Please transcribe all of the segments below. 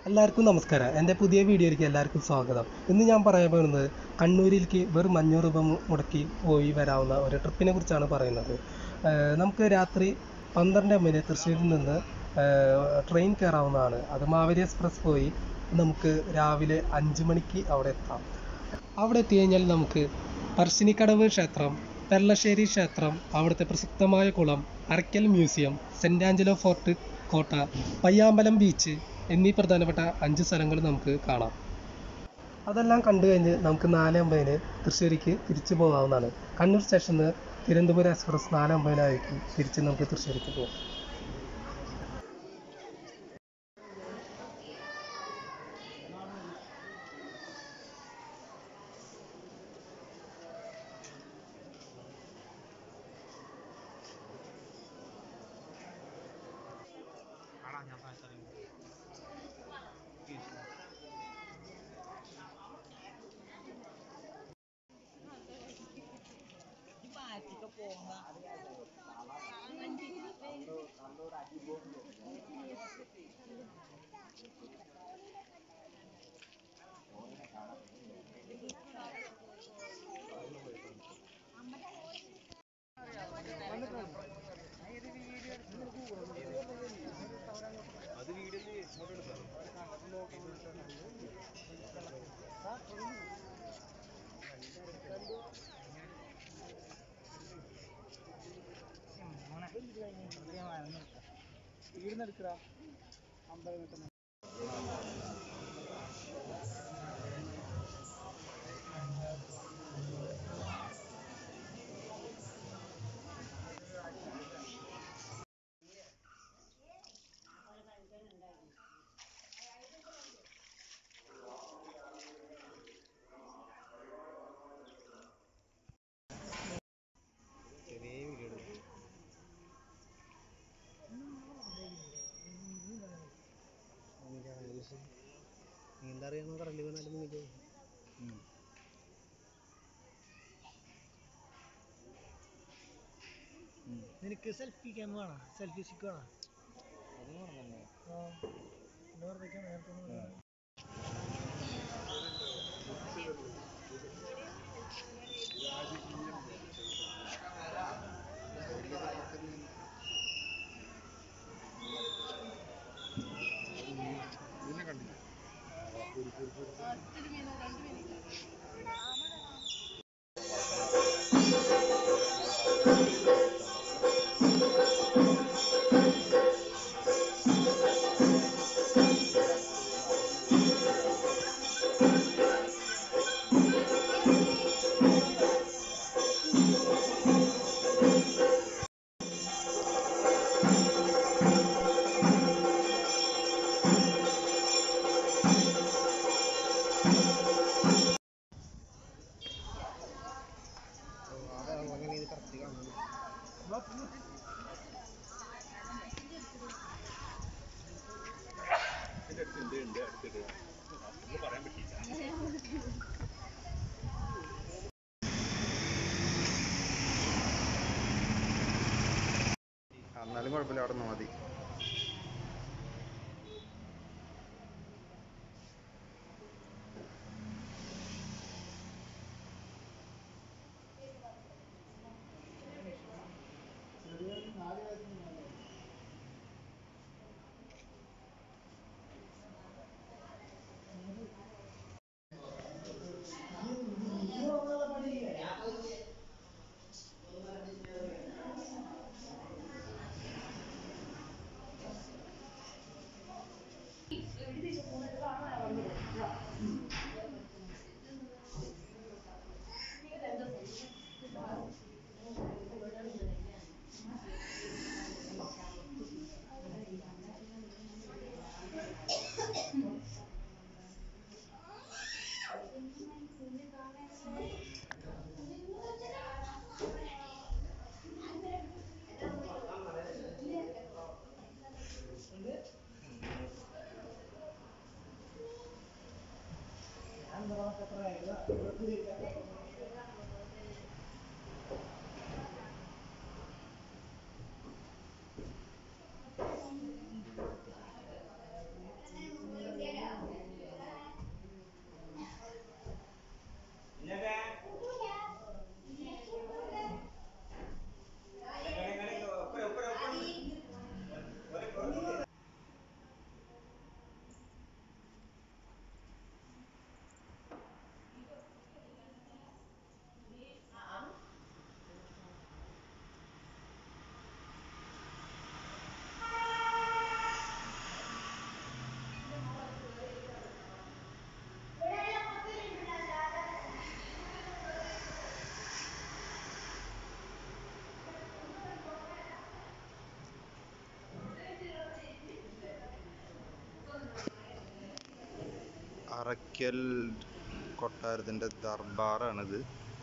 എല്ലാവർക്കും നമസ്കാരം എൻ്റെ പുതിയ വീഡിയോയിലേക്ക് എല്ലാവർക്കും സ്വാഗതം ഇന്ന് ഞാൻ പറയാൻ പോകുന്നത് കണ്ണൂരിലേക്ക് വെറും അഞ്ഞൂറ് രൂപ മു- മുടക്കി പോയി വരാവുന്ന ഒരു ട്രിപ്പിനെ കുറിച്ചാണ് പറയുന്നത് ഏഹ് നമുക്ക് രാത്രി പന്ത്രണ്ട് അമ്മിന് തൃശ്ശൂരിൽ നിന്ന് ഏഹ് ട്രെയിൻ കയറാവുന്നതാണ് അത് മാവേലി എക്സ്പ്രസ് പോയി നമുക്ക് രാവിലെ അഞ്ച് മണിക്ക് അവിടെ എത്താം അവിടെ എത്തി കഴിഞ്ഞാൽ നമുക്ക് പറശ്ശിനിക്കടവ് ക്ഷേത്രം പെർളശ്ശേരി ക്ഷേത്രം അവിടുത്തെ പ്രസക്തമായ കുളം Arakkal museum saint Angelo fort കോട്ട പയ്യാമ്പലം ബീച്ച് എന്നീ പ്രധാനപ്പെട്ട അഞ്ച് സ്ഥലങ്ങൾ നമുക്ക് കാണാം അതെല്ലാം കണ്ടു കഴിഞ്ഞ് നമുക്ക് നാല് അമ്പതിന് തൃശ്ശൂരിക്ക് തിരിച്ചു പോകാവുന്നതാണ് കണ്ണൂർ സ്റ്റേഷനിൽ നിന്ന് തിരുവനന്തപുരം എക്സ്പ്രസ് നാല് അമ്പതിനായിരിക്കും തിരിച്ച് നമുക്ക് തൃശ്ശൂരിക്ക് പോകാം നീന്തറിയാണോ കടലിൽ വീണാലും നീന്തോ നിനക്ക് സെൽഫി ക്യാം വേണം സെൽഫി സ്റ്റിക്ക് വേണം ആ. പിന്നെ വെറുതെ camera എടുത്തോണ്ട് വരാം. എന്നാലും കുഴപ്പമില്ല അവിടെ നിന്ന് മതി Thank അറയ്ക്കൽ കൊട്ടാരത്തിൻ്റെ ദർബാറാണിത്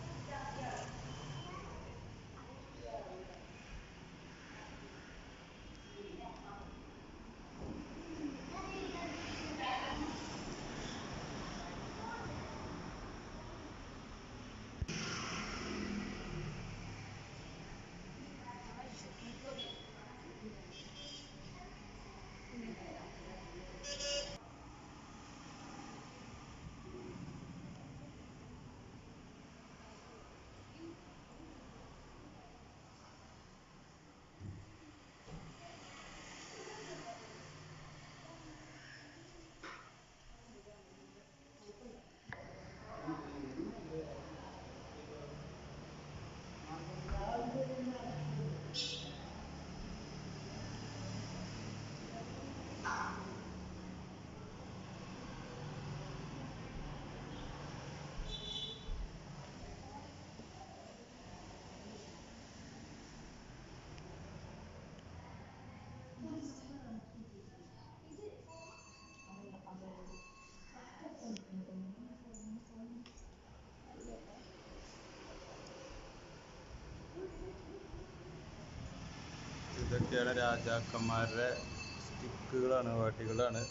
ഇതൊക്കെയാണ് രാജാക്കന്മാരുടെ സ്റ്റിക്കുകളാണ് വാട്ടികളാണ്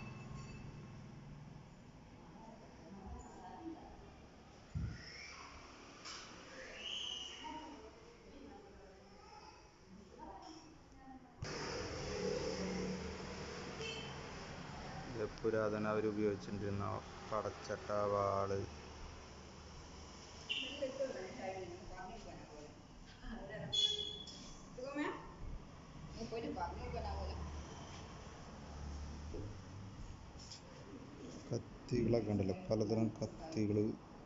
ഇത് പുരാതന അവർ ഉപയോഗിച്ചിട്ടിരുന്ന പടച്ചട്ട വാള് കത്തികളൊക്കെ ഉണ്ടല്ലോ പലതരം കത്തികൾ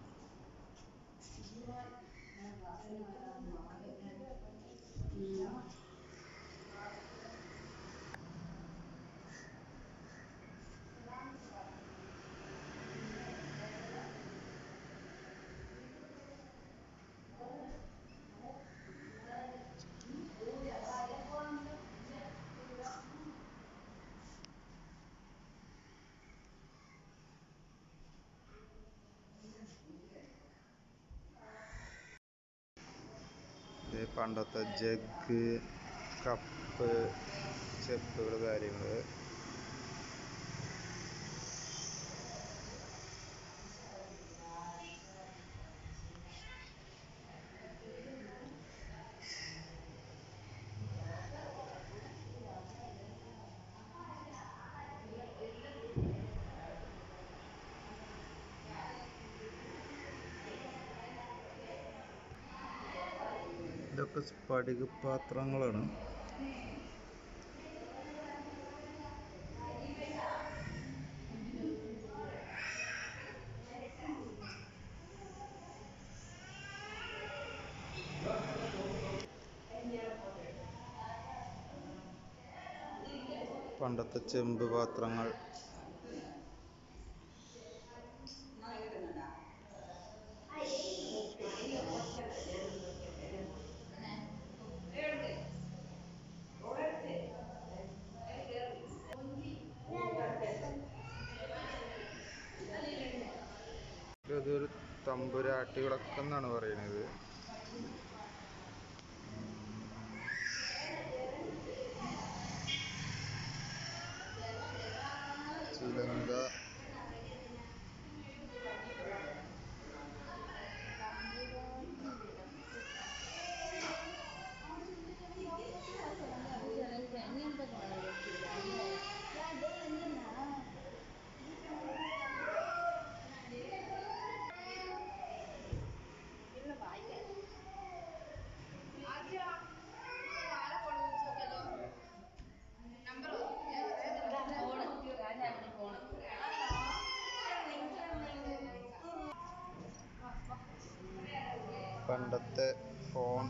ഇത് പണ്ടത്തെ ജഗ് കപ്പ് ചെപ്പുകൾ കാര്യങ്ങൾ ഇതൊക്കെ സ്ഫടിക പാത്രങ്ങളാണ് പണ്ടത്തെ ചെമ്പ് പാത്രങ്ങൾ ഇതൊരു തമ്പുരാട്ടി വിളക്കം എന്നാണ് പറയുന്നത് ചിലങ്ക പണ്ടത്തെ ഫോൺ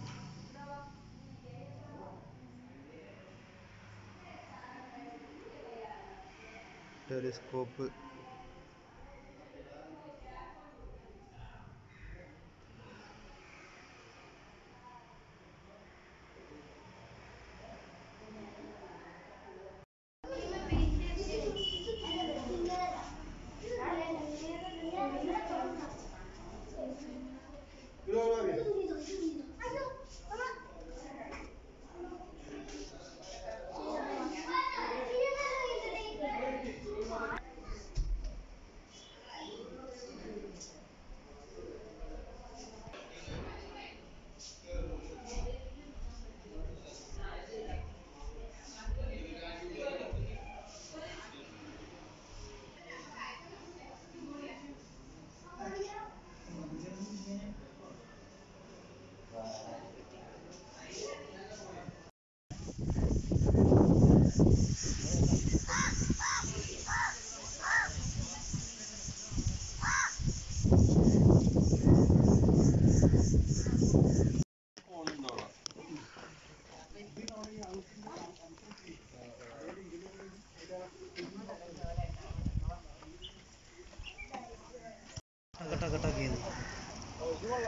ടെലിസ്കോപ്പ് Thank you.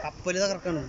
കപ്പല് തകർക്കാണ്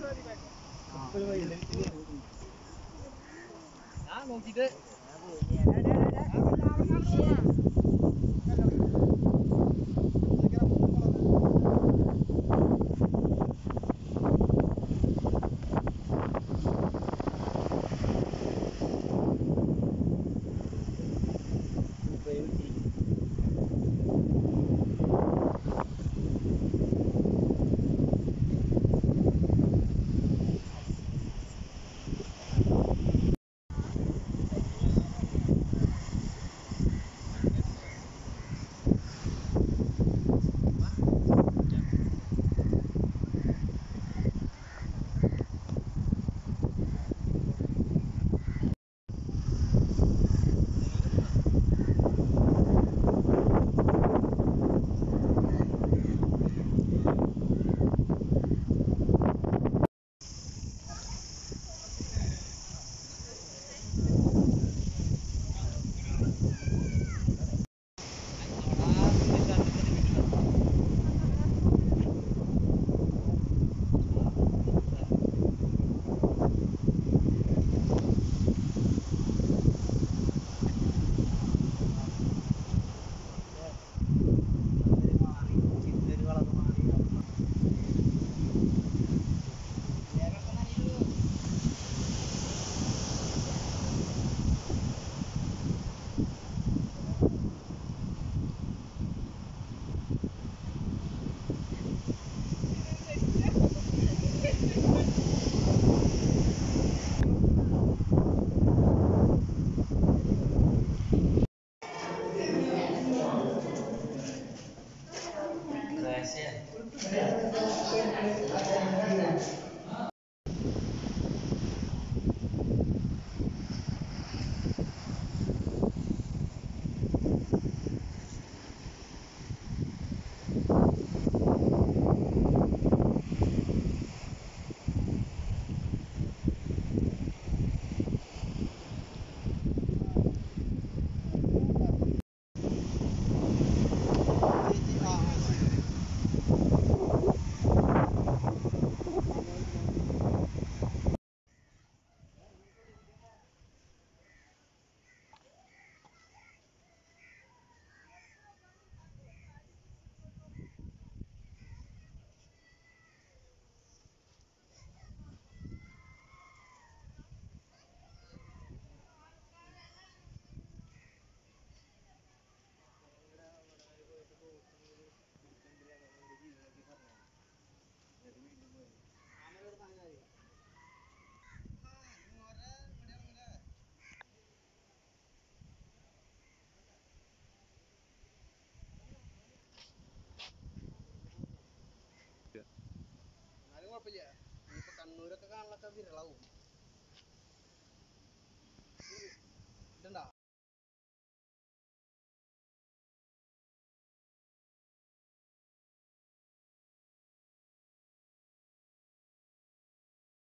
എന്നാലും കുഴപ്പമില്ല ഇനിയിപ്പോ കണ്ണൂരൊക്കെ കാണലൊക്കെ വിരളാവും